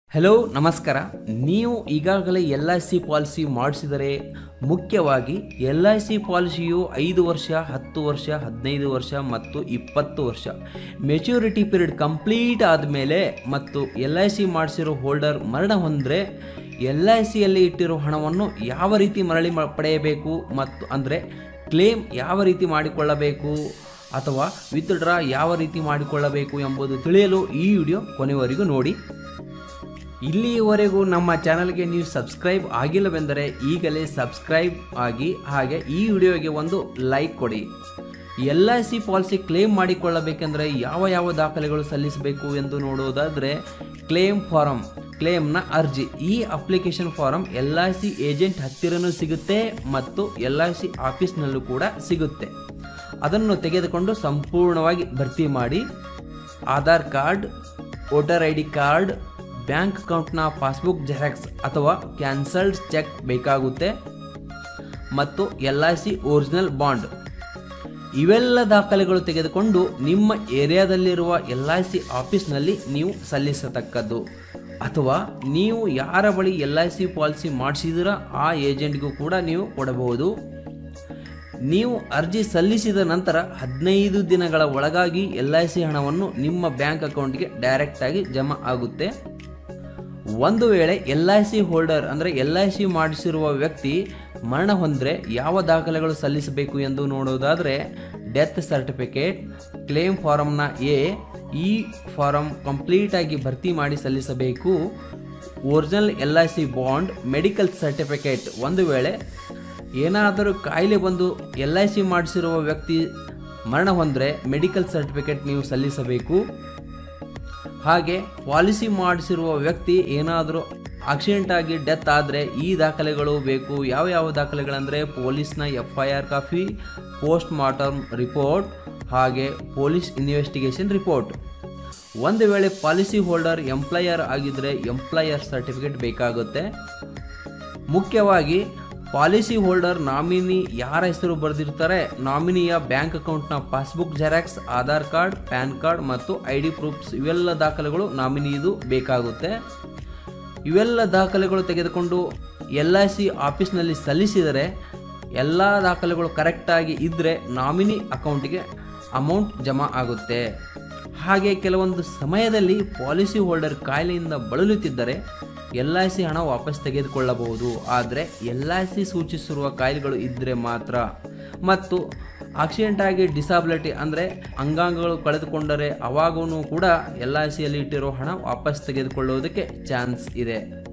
hello ನಮಸ್ಕಾರ ನೀವು ಈಗಾಗಲೇ ಎಲ್ ಐ ಸಿ ಪಾಲಿಸಿ ಮಾಡಿಸಿದರೆ ಮುಖ್ಯವಾಗಿ ಎಲ್ ಐ ಸಿ ಪಾಲಿಸಿಯು ಐದು ವರ್ಷ ಹತ್ತು ವರ್ಷ ಹದಿನೈದು ವರ್ಷ ಮತ್ತು ಇಪ್ಪತ್ತು ವರ್ಷ ಮೆಚ್ಯೂರಿಟಿ ಪೀರಿಯಡ್ ಕಂಪ್ಲೀಟ್ ಆದಮೇಲೆ ಮತ್ತು ಎಲ್ ಐ ಸಿ ಮಾಡಿಸಿರೋ ಹೋಲ್ಡರ್ ಮರಣ ಹೊಂದರೆ ಎಲ್ ಐ ಸಿಯಲ್ಲಿ ಇಟ್ಟಿರೋ ಹಣವನ್ನು ಯಾವ ರೀತಿ ಮರಳಿ ಮ- ಪಡೆಯಬೇಕು ಮತ್ತು ಅಂದರೆ ಕ್ಲೇಮ್ ಯಾವ ರೀತಿ ಮಾಡಿಕೊಳ್ಳಬೇಕು ಅಥವಾ ವಿತ್ಡ್ರಾ ಯಾವ ರೀತಿ ಮಾಡಿಕೊಳ್ಳಬೇಕು ಎಂಬುದು ತಿಳಿಯಲು ಈ ವಿಡಿಯೋ ಕೊನೆವರೆಗೂ ನೋಡಿ ಇಲ್ಲಿಯವರೆಗೂ ನಮ್ಮ ಚಾನಲ್ಗೆ ನೀವು ಸಬ್ಸ್ಕ್ರೈಬ್ ಆಗಿಲ್ಲವೆಂದರೆ ಈಗಲೇ ಸಬ್ಸ್ಕ್ರೈಬ್ ಆಗಿ ಹಾಗೆ ಈ ವಿಡಿಯೋಗೆ ಒಂದು ಲೈಕ್ ಕೊಡಿ L I C policy claim ಮಾಡಿಕೊಳ್ಳಬೇಕೆಂದರೆ ಯಾವ ಯಾವ ದಾಖಲೆಗಳು ಸಲ್ಲಿಸಬೇಕು ಎಂದು ನೋಡುವುದಾದರೆ ಕ್ಲೇಮ್ ಫಾರಂ ಕ್ಲೇಮ್ನ ಅರ್ಜಿ ಈ application form L I C agent ಹತ್ತಿರನೂ ಸಿಗುತ್ತೆ ಮತ್ತು ಎಲ್ ಐ ಸಿ ಆಫೀಸ್ನಲ್ಲೂ ಕೂಡ ಸಿಗುತ್ತೆ ಅದನ್ನು ತೆಗೆದುಕೊಂಡು ಸಂಪೂರ್ಣವಾಗಿ ಭರ್ತಿ ಮಾಡಿ Aadhaar card voter I D card bank ಅಕೌಂಟ್ನ ಪಾಸ್ಬುಕ್ ಜೆರಾಕ್ಸ್ ಅಥವಾ ಕ್ಯಾನ್ಸಲ್ಡ್ ಚೆಕ್ ಬೇಕಾಗುತ್ತೆ ಮತ್ತು L I C original bond ಇವೆಲ್ಲ ದಾಖಲೆಗಳು ತೆಗೆದುಕೊಂಡು ನಿಮ್ಮ ಏರಿಯಾದಲ್ಲಿರುವ ಎಲ್ ಐ ಸಿ ಆಫೀಸ್ನಲ್ಲಿ ನೀವು ಸಲ್ಲಿಸತಕ್ಕದ್ದು ಅಥವಾ ನೀವು ಯಾರ ಬಳಿ ಎಲ್ ಐ ಸಿ ಪಾಲಿಸಿ ಮಾಡಿಸಿದಿರ ಆ ಏಜೆಂಟ್ಗೂ ಕೂಡ ನೀವು ಕೊಡಬಹುದು ನೀವು ಅರ್ಜಿ ಸಲ್ಲಿಸಿದ ನಂತರ ಹದಿನೈದು ದಿನಗಳ ಒಳಗಾಗಿ ಎಲ್ ಐ ಸಿ ಹಣವನ್ನು ನಿಮ್ಮ ಬ್ಯಾಂಕ್ ಅಕೌಂಟ್ಗೆ ಡೈರೆಕ್ಟಾಗಿ ಜಮಾ ಆಗುತ್ತೆ ಒಂದು ವೇಳೆ ಎಲ್ ಐ ಸಿ ಹೋಲ್ಡರ್ ಅಂದರೆ ಎಲ್ ಐ ಸಿ ಮಾಡಿಸಿರುವ ವ್ಯಕ್ತಿ ಮರಣ ಹೊಂದರೆ ಯಾವ ದಾಖಲೆಗಳು ಸಲ್ಲಿಸಬೇಕು ಎಂದು ನೋಡೋದಾದರೆ ಡೆತ್ ಸರ್ಟಿಫಿಕೇಟ್ ಕ್ಲೇಮ್ ಫಾರಮ್ನ ಎ ಈ ಫಾರಂ ಕಂಪ್ಲೀಟಾಗಿ ಭರ್ತಿ ಮಾಡಿ ಸಲ್ಲಿಸಬೇಕು original L I C bond medical certificate ಒಂದು ವೇಳೆ ಏನಾದರೂ ಕಾಯಿಲೆ ಬಂದು ಎಲ್ ಐ ಸಿ ಮಾಡಿಸಿರುವ ವ್ಯಕ್ತಿ ಮರಣ ಹೊಂದರೆ ಮೆಡಿಕಲ್ ಸರ್ಟಿಫಿಕೇಟ್ ನೀವು ಸಲ್ಲಿಸಬೇಕು ಹಾಗೆ ಪಾಲಿಸಿ ಮಾಡಿಸಿರುವ ವ್ಯಕ್ತಿ ಏನಾದರೂ ಆಕ್ಸಿಡೆಂಟ್ ಆಗಿ ಡೆತ್ ಆದರೆ ಈ ದಾಖಲೆಗಳು ಬೇಕು ಯಾವ ಯಾವ ದಾಖಲೆಗಳಂದರೆ ಪೊಲೀಸ್ನ F I R copy post mortem report ಹಾಗೆ ಪೊಲೀಸ್ ಇನ್ವೆಸ್ಟಿಗೇಷನ್ ರಿಪೋರ್ಟ್ ಒಂದು ವೇಳೆ ಪಾಲಿಸಿ ಹೋಲ್ಡರ್ ಎಂಪ್ಲಾಯರ್ ಆಗಿದ್ದರೆ ಎಂಪ್ಲಾಯರ್ ಸರ್ಟಿಫಿಕೇಟ್ ಬೇಕಾಗುತ್ತೆ ಮುಖ್ಯವಾಗಿ ಪಾಲಿಸಿ ಹೋಲ್ಡರ್ ನಾಮಿನಿ ಯಾರ ಹೆಸರು ಬರೆದಿರ್ತಾರೆ ನಾಮಿನಿಯ ಬ್ಯಾಂಕ್ ಅಕೌಂಟ್ನ passbook xerox Aadhaar card PAN card ಮತ್ತು ಐ ಡಿ ಪ್ರೂಫ್ಸ್ ಇವೆಲ್ಲ ದಾಖಲೆಗಳು ನಾಮಿನಿದು ಬೇಕಾಗುತ್ತೆ ಇವೆಲ್ಲ ದಾಖಲೆಗಳು ತೆಗೆದುಕೊಂಡು ಎಲ್ ಐ ಸಿ ಆಫೀಸ್ನಲ್ಲಿ ಸಲ್ಲಿಸಿದರೆ ಎಲ್ಲ ದಾಖಲೆಗಳು ಕರೆಕ್ಟಾಗಿ ಇದ್ದರೆ ನಾಮಿನಿ ಅಕೌಂಟಿಗೆ ಅಮೌಂಟ್ ಜಮಾ ಆಗುತ್ತೆ ಹಾಗೆ ಕೆಲವೊಂದು ಸಮಯದಲ್ಲಿ ಪಾಲಿಸಿ ಹೋಲ್ಡರ್ ಕಾಯಿಲೆಯಿಂದ ಬಳಲುತ್ತಿದ್ದರೆ ಎಲ್ ಐ ಸಿ ಹಣ ವಾಪಸ್ ತೆಗೆದುಕೊಳ್ಳಬಹುದು ಆದರೆ ಎಲ್ ಐ ಸಿ ಸೂಚಿಸಿರುವ ಕಾಯಿಲೆಗಳು ಇದ್ದರೆ ಮಾತ್ರ ಮತ್ತು ಆಕ್ಸಿಡೆಂಟ್ ಆಗಿ ಡಿಸಾಬಿಲಿಟಿ ಅಂದರೆ ಅಂಗಾಂಗಗಳು ಕಳೆದುಕೊಂಡರೆ ಅವಾಗೂ ಕೂಡ ಎಲ್ ಐ ಸಿಯಲ್ಲಿ ಇಟ್ಟಿರೋ ಹಣ ವಾಪಸ್ ತೆಗೆದುಕೊಳ್ಳುವುದಕ್ಕೆ ಚಾನ್ಸ್ ಇದೆ